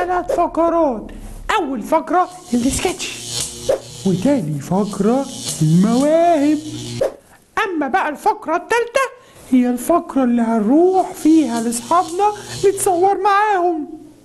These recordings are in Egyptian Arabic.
ثلاث فقرات أول فقرة السكتش وتاني فقرة المواهب أما بقى الفقرة التالتة هي الفقرة اللي هنروح فيها لأصحابنا نتصور معاهم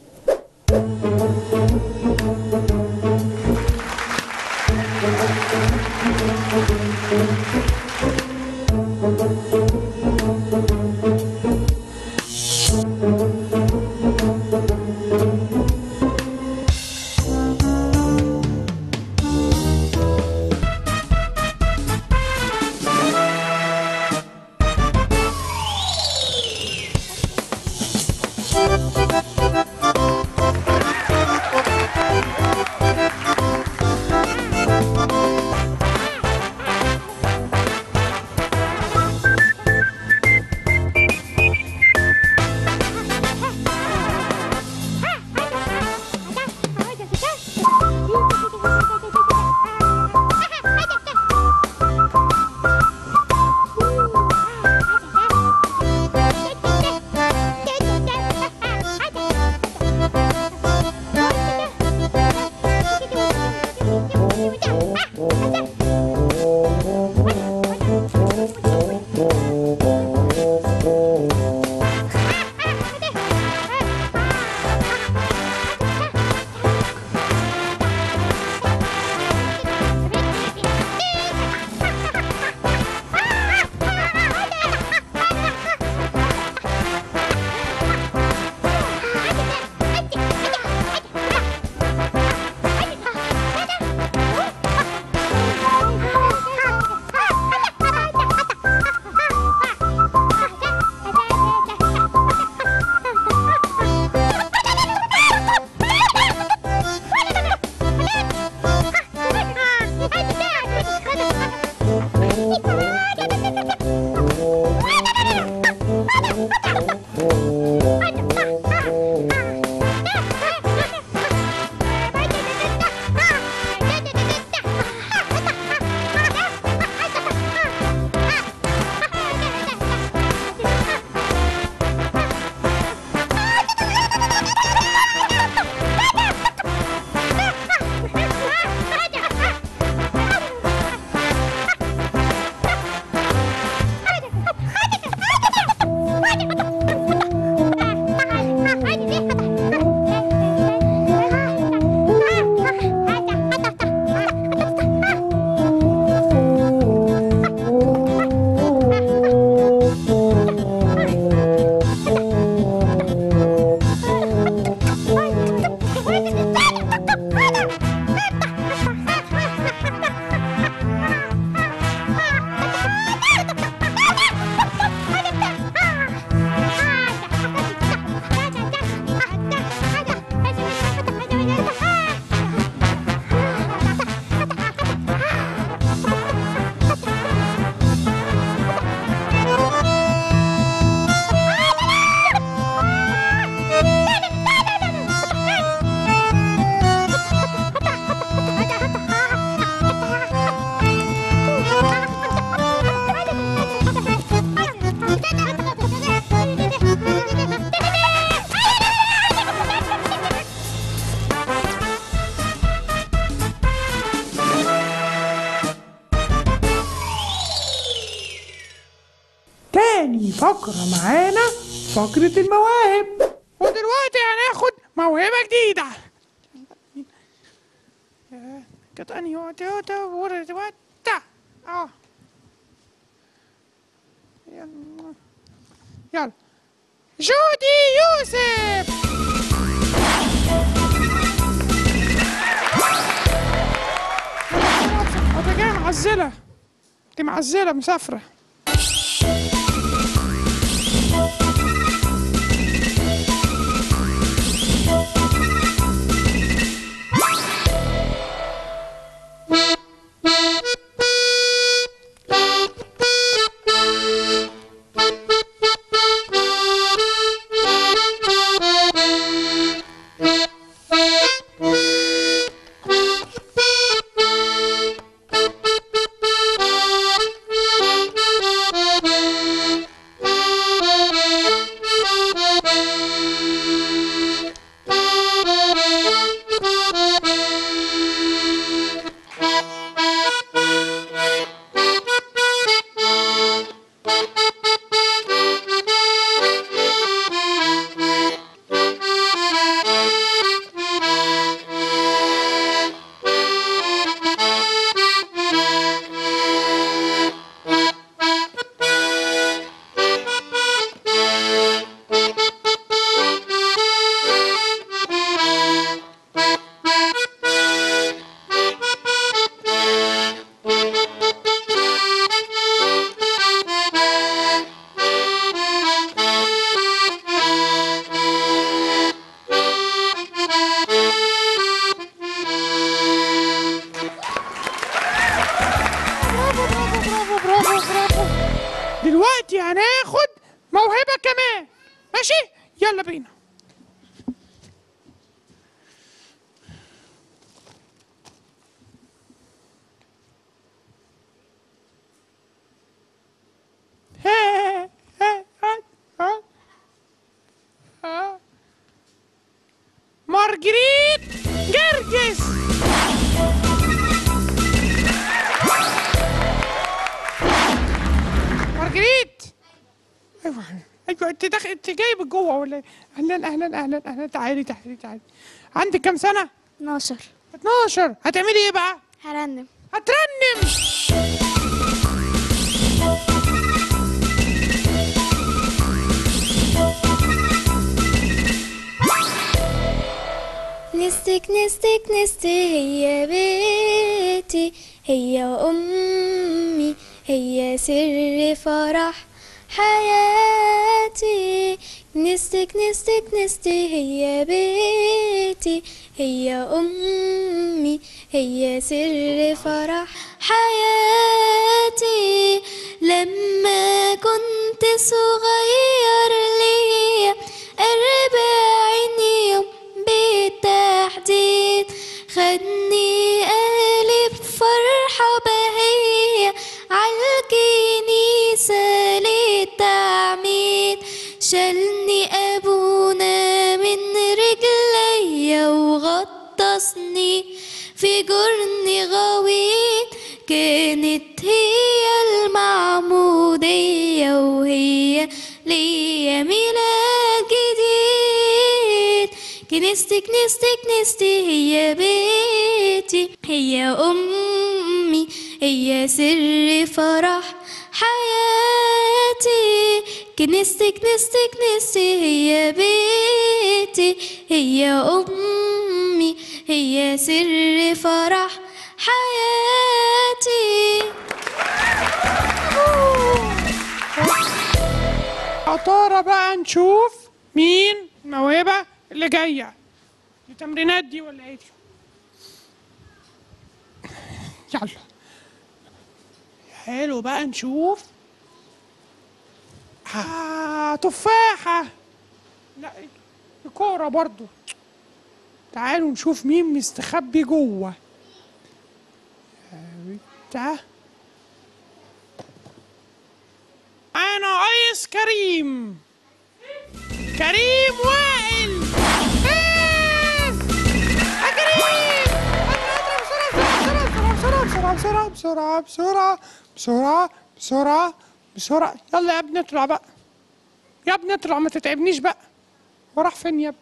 تاني فقرة معانا فقرة المواهب ودلوقتي هناخد موهبة جديدة كانت انهي وقت وقت اه يلا يلا جودي يوسف أنا جاية معزلة دي معزلة مسافرة دلوقتي هناخد موهبة كمان ماشي يلا بينا ها- ها- ها- ها- ها. مارجريت جرجس مارجريت ايوه ايوه انت داخل انت جايب جوه ولا ايه؟ اهلا اهلا اهلا اهلا تعالي تعالي تعالي عندك كام سنه 12 12 هتعملي ايه بقى هرنم هترنم نستك نستك نستي هي بيتي هي أمي هي سر فرح حياتي نستك نستك نستي هي بيتي هي أمي هي سر فرح حياتي لما كنت صغير ليا أربعين يوم بالتحديد خدني أهلي بفرحة بهية عالكنيسة للتعميد شالني أبونا من رجليا وغطسني في جرن غويط كانت هي المعمودية وهي ليا ميلاد جديد كنيستي كنيستي كنيستي هي بيتي هي أمي هي سر فرح حياتي كنيستي كنيستي كنيستي هي بيتي هي أمي هي سر فرح حياتي يا ترى بقى نشوف مين الموهبة اللي جاية دي تمرينات دي ولا ايه دي يلا حلو بقى نشوف آه تفاحة لا دي كورة برضو تعالوا نشوف مين مستخبي جوه تعال انا ايس كريم كريم وائل آه! يا كريم اضرب بسرعه بسرعه بسرعه بسرعه بسرعه بسرعه بسرعه بسرعه يلا يا ابني اطلع بقى يا ابني اطلع ما تتعبنيش بقى هو راح فين يا ابني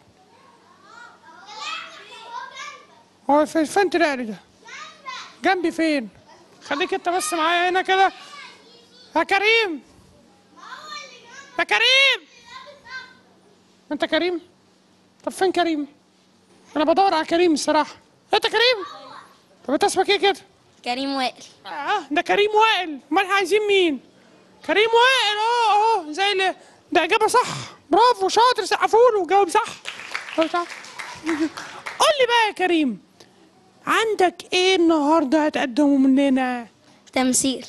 هو فين فين طلع ده جنبي فين خليك انت بس معايا هنا كده يا كريم يا كريم انت كريم طب فين كريم انا بدور على كريم الصراحه انت كريم طب انت اسمك ايه كده كريم وائل اه ده كريم وائل امال عايزين مين كريم وائل اه اه زي اللي ده اجابه صح برافو شاطر سقفوا له جاوب صح جاوب صح قول لي بقى يا كريم عندك ايه النهارده هتقدمه مننا تمثيل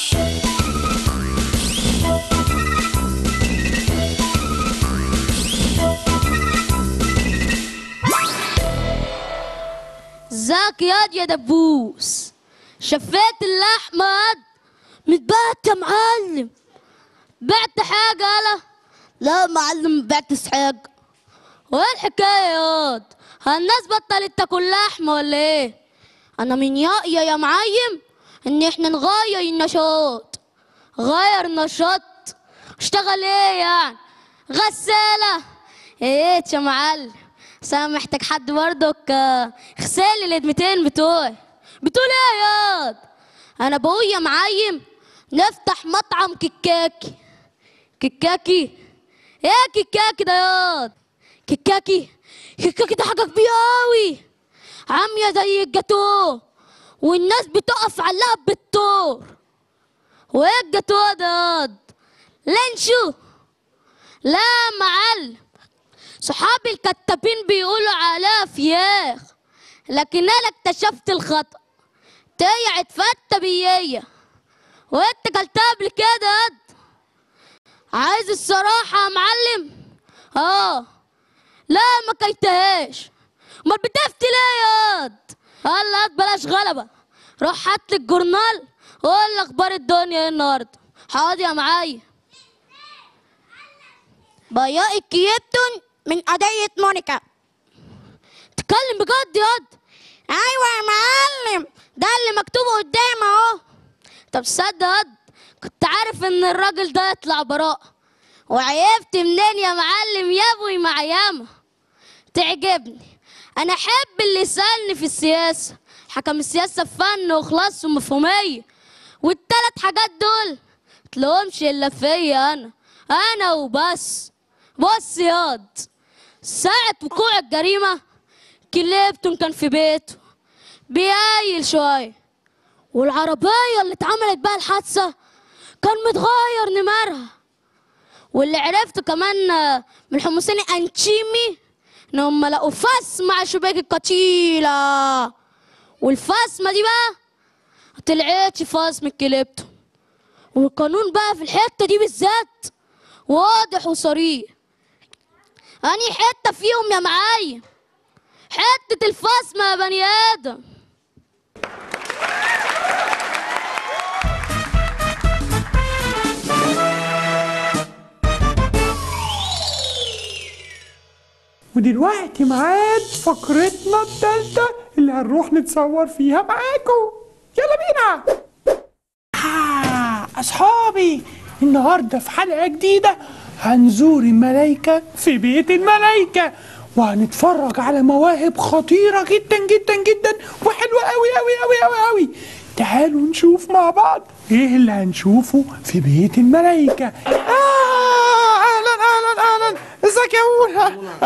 ازيك ياض يا دبوس شفيت اللحمة قد متبات يا معلم بعت حاجة يالا لا معلم ما بعتش حاجة وايه الحكاية ياض الناس بطلت تاكل لحمة ولا ايه انا من ياقية يا معلم ان احنا نغير النشاط غير نشاط اشتغل ايه يعني غسالة ايه يا معلم بس انا محتاج حد برضك آه، يغسل لي الادمتين بتوعي بتقول ايه يا ياض انا بقول يا معلم نفتح مطعم كيكاكي كيكاكي ايه كيكاكي ده ياض كيكاكي كيكاكي ده حاجه كبيره قوي عاميه زي الجاتوه والناس بتقف عليها بالطور وايه الجاتوه ده ياض لانشو لا يا معلم صحابي الكتابين بيقولوا عليها فياخ لكن انا اكتشفت الخطأ طلعت فتة بيية وانت كلتها قبل كده يا قد عايز الصراحة يا معلم اه لا ما كيتهاش امال بتفتي ليه ياض قال هات بلاش غلبة روح هات لي الجورنال وقول لي اخبار الدنيا ايه النهارده حاضر يا معايا بياء كيبتون من قضية مونيكا تتكلم بجد ياض أيوة يا معلم ده اللي مكتوب قدامي أهو طب صدق ياض كنت عارف ان الراجل ده يطلع براء وعرفت منين يا معلم يا ابوي مع ياما تعجبني انا احب اللي يسالني في السياسه حكم السياسه فن وخلاص ومفهوميه والتلات حاجات دول متلاقوهمش الا فيا انا انا وبس بص ياض ساعة وقوع الجريمة كليبتون كان في بيته بيايل شوية والعربية اللي اتعملت بها الحادثة كان متغير نمرها واللي عرفته كمان آه، من حمصين انشيمي ان هم لقوا فاس مع شباك القتيلة والفاسمة دي بقى طلعتش فاس من كليبته والقانون بقى في الحتة دي بالذات واضح وصريح أني حتة فيهم يا معايا حتة الفاسمة يا بني آدم ودلوقتي ميعاد فقرتنا التالتة اللي هنروح نتصور فيها معاكم يلا بينا آه أصحابي النهاردة في حلقة جديدة هنزور الملايكة في بيت الملايكة وهنتفرج على مواهب خطيرة جدا جدا جدا وحلوة أوي أوي أوي أوي أوي تعالوا نشوف مع بعض ايه اللي هنشوفه في بيت الملايكة آه أهلا أهلا أهلا ازيك يا أولا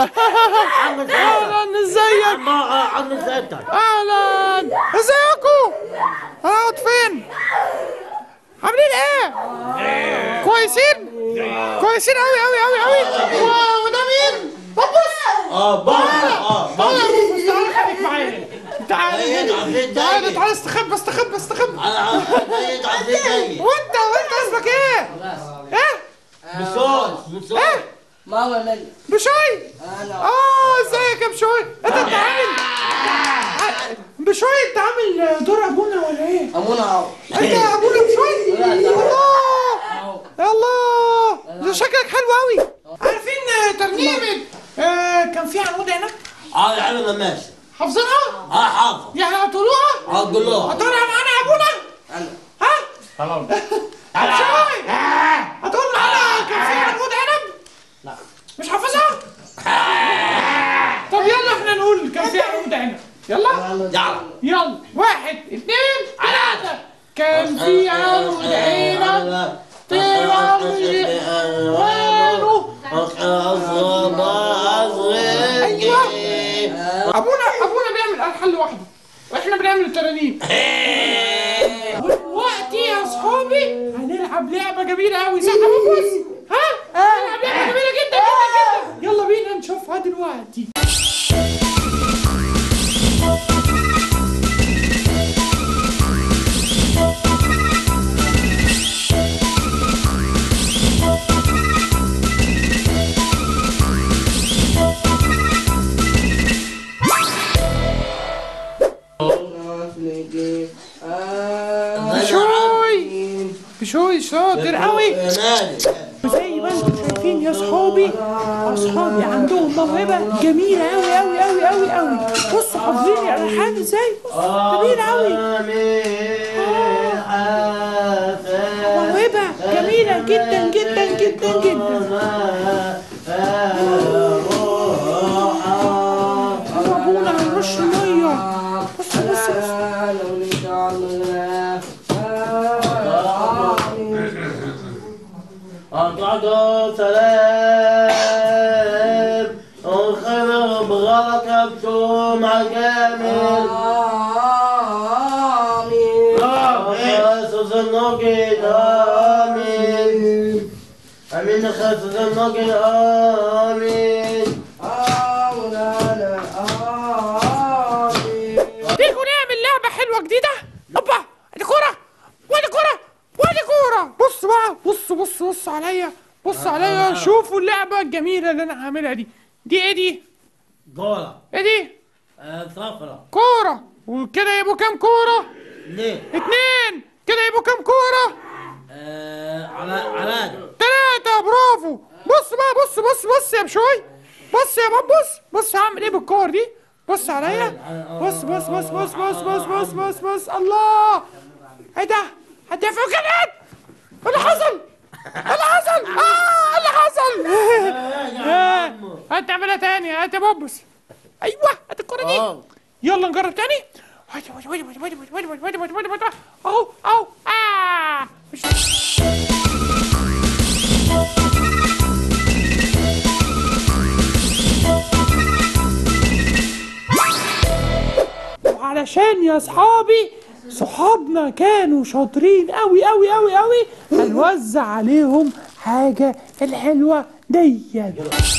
أهلا ازيك ما عم سألتك اهلا ازيكم اقعد فين عاملين ايه كويسين كويسين قوي قوي قوي قوي وده مين بص اه بابا اه بابا تعالى تعالى خليك معايا تعالى عيد هنا. عفريت تعالى جاي. تعالى استخبى استخبى استخبى انا عفريت عفريت جاي وانت وانت اسمك ايه ايه بصوت بصوت ماما من بشوي انا اه ازيك يا بشوي انت انت عامل بشوي انت عامل دور ابونا ولا ايه امونا اهو انت يا ابونا بشوي لا، لا. الله الله ده شكلك حلو قوي عارفين ترنيمة آه كان في عمود هنا اه العلم ماشي حافظينها اه حافظ يعني هتقولوها اه قول له هتقولها معانا يا ابونا انا ها بشوي هتقول معانا كان في عمود عنب لا. مش حافظها طب يلا احنا نقول كان في عمود عنب يلا يلا يلا واحد اثنين ثلاثة كان في عمود عنب طلع من وينه ابونا ابونا بيعمل الحان لوحده واحنا بنعمل الترانيم دلوقتي يا اصحابي هنلعب لعبه جميله قوي صح يا بوس ها هنلعب لعبه جميله جدا جدا جدا يلا بينا نشوفها دلوقتي بشوي بشوي شاطر قوي زي ما انتم شايفين يا اصحابي اصحابي عندهم موهبه جميله قوي قوي قوي قوي قوي بصوا حافظين الالحان ازاي بصوا جميله قوي موهبه جميله جدا جدا جدا جدا ابونا هنرش ميه بص بص بص أقعدوا سلام وخير بغلط أبتم عجامل خصوص النقيد آمين أمين خصوص النقيد آمين تيجوا نعمل لعبة حلوة جديدة هوبا ادي كورة وادي كورة وادي كورة بص بقى بص بص بص عليا بص عليا شوفوا اللعبة الجميلة اللي انا هعملها دي دي ايه دي كورة ايه دي آه، صفرة كورة وكده يبقوا كام كورة ليه؟ اتنين كده يبقوا كام كورة آه، على على تلاتة برافو بص بقى بص بص بص يا بشوي بص يا باب بص بص هعمل ايه بالكور دي بص عليا بص بص بص بص بص بص بص بص بص الله ايه ده هدافع كده ايه اللي حصل ايه اللي حصل اه إيه اللي حصل آه، هات تعملها تاني هات يا بوبس ايوه هات الكرة دي يلا نجرب تاني اهو اهو اه مش وعلشان يا صحابي صحابنا كانوا شاطرين قوي قوي قوي قوي هنوزع عليهم حاجة الحلوة ديت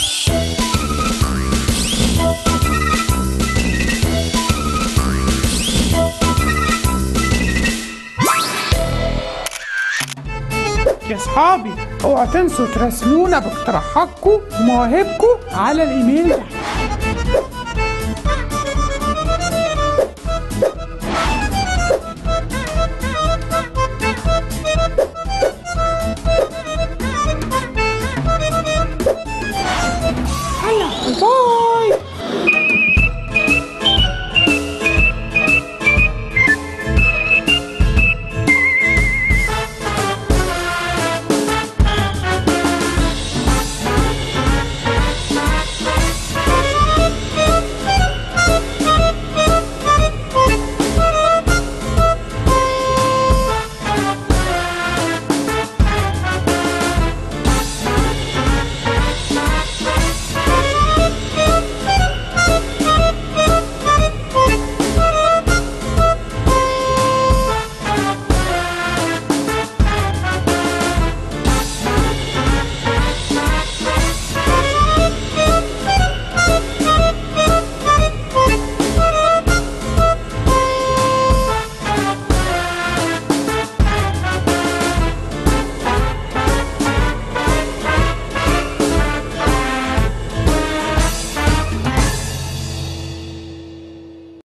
يا صحابي اوعوا تنسوا تراسلونا باقتراحاتكم ومواهبكم على الايميل ده